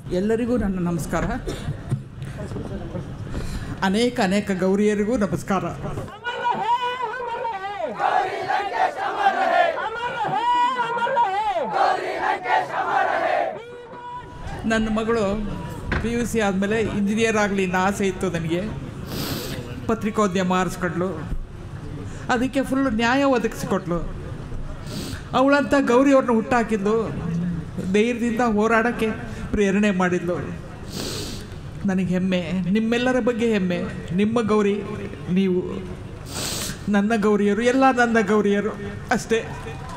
ಎಲ್ಲರಿಗೂ ನನ್ನ ನಮಸ್ಕಾರ ಅನೇಕ ಅನೇಕ ಗೌರಿಯರಿಗೂ ನಮಸ್ಕಾರ ನನ್ನ ಮಗಳು ಪಿ ಯು ಸಿ ಆದಮೇಲೆ ಇಂಜಿನಿಯರ್ ಆಗಲಿ ಅಂತ ಆಸೆ ಇತ್ತು ನನಗೆ ಪತ್ರಿಕೋದ್ಯಮ ಆರಿಸ್ಕೊಂಡ್ಲು ಅದಕ್ಕೆ ಫುಲ್ ನ್ಯಾಯ ಒದಗಿಸ್ಕೊಟ್ಲು ಅವಳಂತ ಗೌರಿಯವ್ರನ್ನ ಹುಟ್ಟಾಕಿದ್ಲು ಧೈರ್ಯದಿಂದ ಹೋರಾಡೋಕ್ಕೆ ಪ್ರೇರಣೆ ಮಾಡಿದ್ಲು ನನಗೆ ಹೆಮ್ಮೆ ನಿಮ್ಮೆಲ್ಲರ ಬಗ್ಗೆ ಹೆಮ್ಮೆ ನಿಮ್ಮ ಗೌರಿ ನೀವು ನನ್ನ ಗೌರಿಯರು ಎಲ್ಲ ನನ್ನ ಗೌರಿಯರು ಅಷ್ಟೇ